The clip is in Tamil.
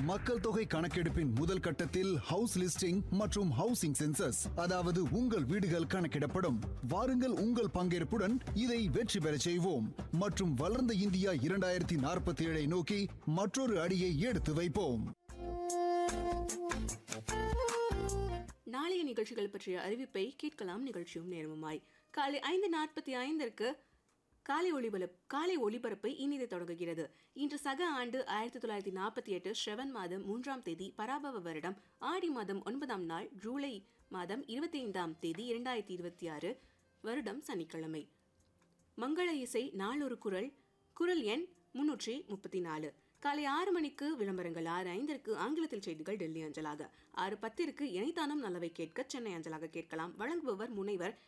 மக்கள் தொகை கணக்கெடுப்பின் முதல் கட்டத்தில் ஹவுஸ் லிஸ்டிங் மற்றும் ஹவுசிங் சென்சஸ் அதாவது உங்கள் வீடுகள் கணக்கிடப்படும் வாருங்கள் உங்கள் பங்கேற்புடன் இதை வெற்றி பெறச் செய்வோம் மற்றும் வளர்ந்த இந்தியா இரண்டாயிரத்தி நாற்பத்தி ஏழை நோக்கி மற்றொரு அடியை எடுத்து வைப்போம் நாளைய நிகழ்ச்சிகள் பற்றிய அறிவிப்பை கேட்கலாம் நிகழ்ச்சியும் நேரமுமாய் காலை ஐந்து நாற்பத்தி ஐந்திற்கு காலை ஒளிபரப் காலை ஒளிபரப்பு இனிது தொடங்குகிறது இன்று சக ஆண்டு ஆயிரத்தி தொள்ளாயிரத்தி நாற்பத்தி எட்டு ஸ்ரவன் மாதம் மூன்றாம் தேதி பராபவ வருடம் ஆடி மாதம் ஒன்பதாம் நாள் ஜூலை மாதம் இருபத்தி ஐந்தாம் தேதி இரண்டாயிரத்தி இருபத்தி ஆறு வருடம் சனிக்கிழமை மங்கள இசை நாளொரு குரல் குரல் எண் முன்னூற்றி முப்பத்தி நாலு காலை ஆறு மணிக்கு விளம்பரங்கள் ஆறு ஐந்திற்கு ஆங்கிலத்தில் செய்திகள் டெல்லி அஞ்சலாக ஆறு பத்திற்கு இணைத்தானம் நல்லவை கேட்க சென்னை அஞ்சலாக கேட்கலாம் வழங்குபவர் முனைவர்